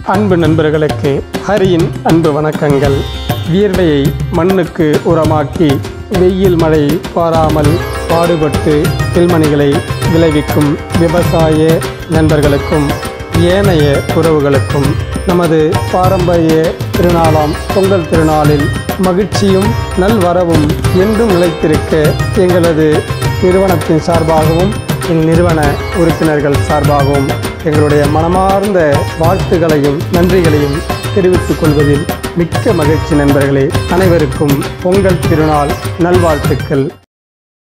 அன்பு நண்பர்களுக்கு ஹரியின் அன்பு வணக்கங்கள் வியர்வையை மண்ணுக்கு உரமாக்கி வெயில் மழை பாராமல் பாடுபட்டு பில்மணிகளை விளைவிக்கும் விவசாய நண்பர்களுக்கும் ஏனைய உறவுகளுக்கும் நமது பாரம்பரிய திருநாளாம் பொங்கல் திருநாளில் மகிழ்ச்சியும் நல்வரவும் என்றும் நிலைத்திருக்க எங்களது நிறுவனத்தின் சார்பாகவும் இந்நிறுவன உறுப்பினர்கள் சார்பாகவும் எங்களுடைய மனமார்ந்த வாழ்த்துகளையும் நன்றிகளையும் தெரிவித்துக் கொள்வதில் மிக்க மகிழ்ச்சி நண்பர்களே அனைவருக்கும் பொங்கல் திருநாள் நல்வாழ்த்துக்கள்